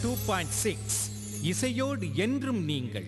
Two point six இசையோடு என்றும் நீங்கள்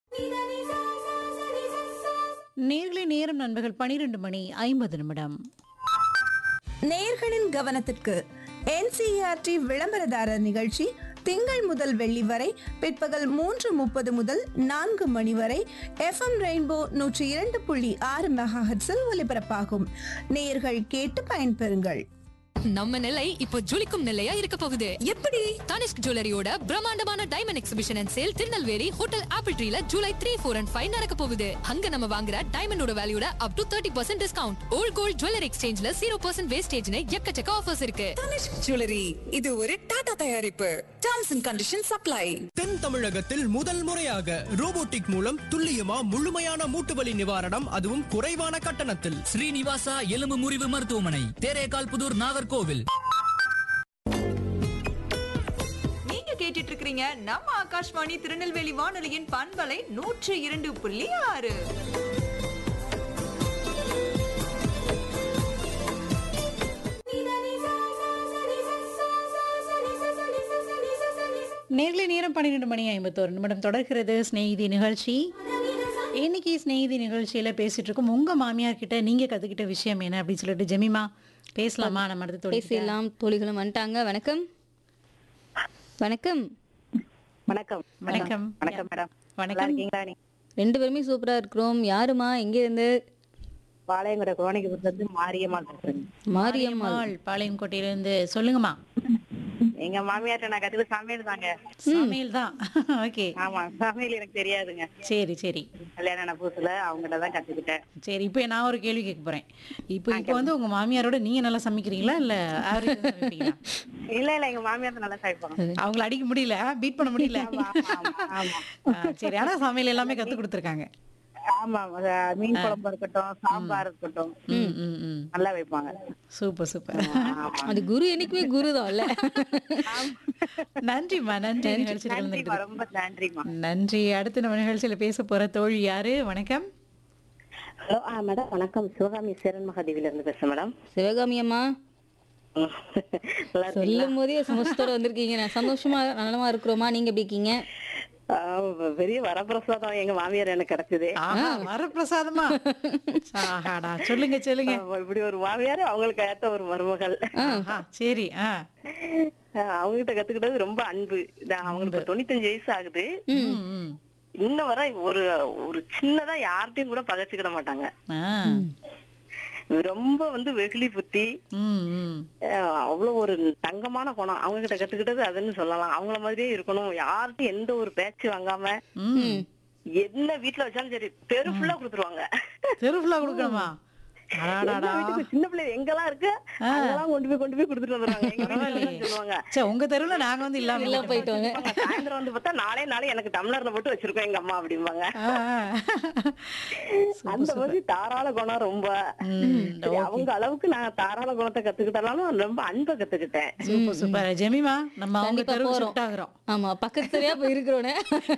நேர்களை நேரம் நண்பர்கள் பனிரெண்டு மணி ஐம்பது நிமிடம் நேயர்களின் கவனத்திற்கு என்சிஆர்டி விளம்பரதாரர் நிகழ்ச்சி திங்கள் முதல் வெள்ளி வரை பிற்பகல் மூன்று முப்பது முதல் நான்கு மணி வரை எஃப்எம் ரெயின்போ நூற்றி இரண்டு புள்ளி ஆறு மெகாஹெட்ஸில் ஒலிபரப்பாகும் நேயர்கள் கேட்டு பயன்பெறுங்கள் நம்ம நிலை இப்போ ஜொலிக்கும் நிலையா இருக்க போகுது எப்படி தனிஷ்க் ஜுவல்லரியோட பிரம்மாண்டமான diamond exhibition and sale Tirunelveli hotel Apple ட்ரீல July three four and five நடக்க போகுது அங்க நம்ம வாங்குற டைமண்டோட வேல்யூட up to thirty percent discount old gold jewellery எக்ஸ்சேஞ்ச்ல ஜீரோ பர்சன்ட் வேஸ்டேஜ்னு எக்கச்சக்க ஆஃபர்ஸ் இருக்கு தனிஷ்க் ஜுவல்லரி இது ஒரு டாடா தயாரிப்பு டர்ம்ஸ் அண்ட் கண்டிஷன் சப்ளை தென் தமிழகத்தில் முதல் முறையாக ரோபோட்டிக் மூலம் துல்லியமா முழுமையான மூட்டு வலி நிவாரணம் அதுவும் குறைவான கட்டணத்தில் ஸ்ரீனிவாசா எலும்பு முறிவு மருத்துவமனை தேரேகால் புதூர் நாகர்கோவில் நீங்க கேட்டுட்டு இருக்கிறீங்க நம்ம ஆகாஷ்வாணி திருநெல்வேலி வானொலியின் பண்பலை நூற்று இரண்டு புள்ளி ஆறு நேர்களை நேரம் பன்னிரெண்டு மணி ஐம்பத்தோரு நிமிடம் தொடர்கிறது ஸ்நேகிதி நிகழ்ச்சி இன்னைக்கு ஸ்நேகிதி நிகழ்ச்சியில பேசிட்டு இருக்கோம் உங்க மாமியார் கிட்ட நீங்க கத்துக்கிட்ட விஷயம் என்ன அப்படின்னு சொல்லிட்டு ஜெமிமா பேசலாமா நம்ம அடுத்து தோழி கிட்ட? பேசிடலாம் தோழிகளும் வந்துட்டாங்க வணக்கம் வணக்கம் வணக்கம் வணக்கம் வணக்கம் மேடம் நல்லா வணக்கம் இருக்கீங்களா நீ ரெண்டு பேருமே சூப்பரா இருக்கிறோம் யாருமா எங்க இருந்து பாளையங்குட கோணிக்கு இருந்து மாரியம்மா பேசுறேன் மாரியம்மாள் மாரியம்மாள் பாளையங்கோட்டையிலிருந்து சொல்லுங்கம்மா எங்க மாமியார்ட்ட நான் கத்துக்க சமையல் தாங்க சமையல் தான் ஓகே ஆமா சமையல் எனக்கு தெரியாதுங்க சரி சரி கல்யாணம் ஆன புதுசுல அவங்கள்ட்ட தான் கத்துக்கிட்டேன் சரி இப்போ நான் ஒரு கேள்வி கேட்க போறேன் இப்போ இப்போ வந்து உங்க மாமியாரோட நீங்க நல்லா சமைக்கிறீங்களா இல்ல ஆவரேஜ் சமைப்பீங்களா இல்ல இல்ல எங்க மாமியார் நல்லா சமைப்பாங்க அவங்கள அடிக்க முடியல பீட் பண்ண முடியல ஆமா ஆமா ஆமா ஆ, சரி ஆனா சமையல் எல்லாமே கத்து கொடுத்துருக்காங்க ஆமா அத மீன் குழம்பு இருக்கட்டும் சாம்பார் இருக்கட்டும் ம் ம் ம் நல்லா வைப்பாங்க சூப்பர் சூப்பர் ஆமா அது குரு என்னைக்குமே குரு தான் இல்ல நன்றிம்மா நன்றி நிகழ்ச்சியில் நன்றிம்மா கலந்துக்கிட்டது ரொம்ப நன்றிம்மா நன்றி அடுத்து நம்ம நிகழ்ச்சியில பேச போற தோழி யாரு வணக்கம் ஹலோ ஆ மேடம் வணக்கம் சிவகாமி சேரன் மகாதேவில இருந்து பேசுறேன் மேடம் சிவகாமி அம்மா நல்லா இருக்கீங்களா? சொல்லும் போதே சந்தோஷத்தோட வந்திருக்கீங்க நான் சந்தோஷமா நலமா இருக்கிறோமா நீங்க எப்படி இருக்கீங்க ஆ, பெரிய வரப்பிரசாதம் எங்க மாமியார் எனக்கு கிடைச்சது ஆஹா வரப்பிரசாதமா ஆஹாடா சொல்லுங்க சொல்லுங்க ஆமா, இப்படி ஒரு மாமியார் அவங்களுக்கு ஏத்த ஒரு மருமகள் ஆஹா சரி ஆ அவங்க கிட்ட கத்துக்கிட்டது ரொம்ப அன்பு இதான் அவங்களுக்கு இப்ப தொண்ணூத்தஞ்சு வயசு ஆகுது ம், ம். இன்ன வரை ஒரு ஒரு சின்னதா யார்கிட்டயும் கூட பகச்சுக்கிட மாட்டாங்க ஆ. ரொம்ப வந்து வெகுளி புத்தி ம், ம். அஹ், அவ்வளவு ஒரு தங்கமான குணம் அவங்க கிட்ட கத்துக்கிட்டது அதுன்னு சொல்லலாம் அவங்கள மாதிரியே இருக்கணும் யார்கிட்டயும் எந்த ஒரு பேச்சு வாங்காம ம். என்ன வீட்டுல வச்சாலும் சரி தெரு ஃபுல்லா கொடுத்துருவாங்க தெரு ஃபுல்லா கொடுக்கணுமா எல்லா அடாடாடா வீட்டுக்கும் சின்ன பிள்ளை எங்கெல்லாம் இருக்கு அங்கெல்லாம் கொண்டு போய் கொண்டு போய் கொடுத்துட்டு வந்துருவாங்க எங்க வீட்டுல பரவாயில்லையே. சொல்லுவாங்க சே உங்க தெருவுல நாங்க வந்து இல்லாம இல்ல போயிட்டோங்க அவங்க சாயந்தரம் வந்து பார்த்தா நாளே நாளே எனக்கு டம்ளர்ல போட்டு வச்சிருக்கோம் எங்க அம்மா அப்படிம்பாங்க ஆ, ஆ. அந்த மாதிரி தாராள குணம் ரொம்ப ம், சரி, அவங்க அளவுக்கு நான் தாராள குணத்தை கத்துக்கிட்டாலும் ரொம்ப அன்பை கத்துக்கிட்டேன் சூப்பர் சூப்பர் ஜெமிமா நம்ம அவங்க கண்டிப்பா தெருவு போறோம். ஷிஃப்ட் ஆகுறோம் ஆமா பக்கத்து சரியா போய் இருக்கிறோனே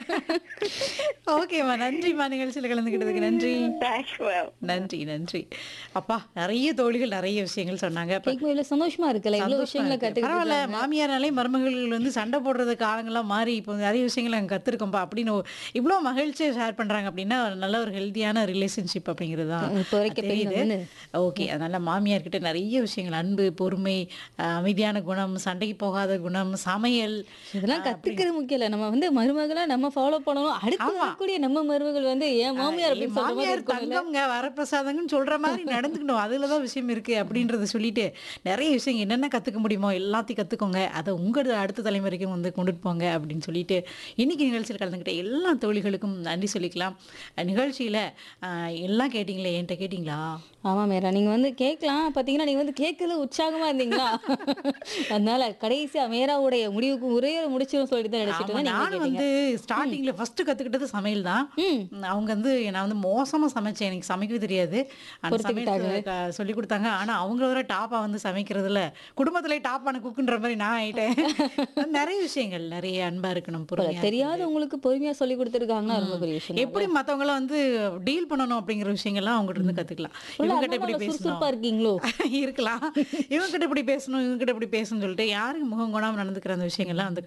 ஓகேம்மா நன்றிம்மா நிகழ்ச்சியில் கலந்துக்கிட்டதுக்கு நன்றி தேங்க்யூ மேம் நன்றி நன்றி அப்பா நிறைய தோழிகள் நிறைய விஷயங்கள் சொன்னாங்க அப்ப கேட்கும் இவ்வளவு சந்தோஷமா இருக்குல்ல இவ்வளவு சந்தோஷமா விஷயங்களை இருக்கு. பரவாயில்ல கத்துக்கிட்டு மாமியாராலே மருமகள் வந்து சண்டை போடுறது காலங்கள்லாம் மாறி இப்போ நிறைய விஷயங்கள் நாங்கள் கற்றுருக்கோம்ப்பா அப்படின்னு இவ்வளோ மகிழ்ச்சியை ஷேர் பண்ணுறாங்க அப்படின்னா ஒரு நல்ல ஒரு ஹெல்த்தியான ரிலேஷன்ஷிப் அப்படிங்கிறது தான் இப்போ வரைக்கும் பெண்கள் தெரியுது வந்து ஓகே அதனால மாமியார் கிட்ட நிறைய விஷயங்கள் அன்பு பொறுமை அஹ், அமைதியான குணம் சண்டைக்கு போகாத குணம் சமையல் இதெல்லாம் கத்துக்கிறது முக்கியம் இல்ல நம்ம வந்து மருமகளா நம்ம ஃபாலோ பண்ணணும் அடுத்து ஆமா. வரக்கூடிய நம்ம மருமகள் வந்து ஏன் மாமியார் என் அப்படின்னு சொல்ற மாதிரி மாமியார் இருக்கணும்ல தங்கம்ங்க வரப்பிரசாதங்கன்னு சொல்ற மாதிரி நடந்துக்கணும் அதுல தான் விஷயம் இருக்கு அப்படின்றத சொல்லிட்டு நிறைய விஷயம் என்னென்ன கத்துக்க முடியுமோ எல்லாத்தையும் கத்துக்கோங்க அதை உங்க அடுத்த தலைமுறைக்கும் வந்து கொண்டுட்டு போங்க அப்படின்னு சொல்லிட்டு இன்னைக்கு நிகழ்ச்சியில் கலந்துக்கிட்ட எல்லா தோழிகளுக்கும் நன்றி சொல்லிக்கலாம் அஹ் நிகழ்ச்சியில அஹ், எல்லாம் கேட்டீங்களே என்கிட்ட கேட்டீங்களா ஆமா மேரா நீங்க வந்து கேட்கலாம் பாத்தீங்கன்னா நீங்க வந்து கேட்கல உற்சாகமா இருந்தீங்க அதனால கடைசியா மேராவுடைய முடிவுக்கு ஒரே ஒரு முடிச்சிடும் சொல்லிட்டு தான் ஆமா, நினைச்சிட்டு நீங்க நானும் கேட்டீங்க வந்து ஸ்டார்டிங்ல ஃபர்ஸ்ட் கத்துக்கிட்டது சமையல் தான் ம். அவங்க வந்து நான் வந்து மோசமா சமைச்சேன் எனக்கு சமைக்கவே தெரியாது அந்த சமையல் பொறுத்துக்கிட்டாங்க. க- சொல்லி கொடுத்தாங்க ஆனா அவங்க வர டாப்பா வந்து சமைக்கிறதுல குடும்பத்திலே டாப்பான குக்குன்ற மாதிரி நான் ஆயிட்டேன் நிறைய விஷயங்கள் நிறைய அன்பா இருக்கணும் பொறுமையா தெரியாத உங்களுக்கு பொறுமையா சொல்லி கொடுத்துருக்காங்கன்னா ரொம்ப பெரிய விஷயம் எப்படி மத்தவங்கள வந்து டீல் பண்ணணும் அப்படிங்கிற விஷயங்கள்லாம் அவங்ககிட்ட இருந்து கத்துக்கலாம் உள்ள இவங்க கிட்ட இப்படி அதனால பேசணும் சுறுசுறுப்பா இருக்கீங்களோ இருக்கலாம் இவங்க கிட்ட இப்படி பேசணும் இவங்க கிட்ட இப்படி பேசணும்னு சொல்லிட்டு யாருக்கு முகம் கோணாம நடந்துக்கிற அந்த விஷயங்கள்லாம் வந்து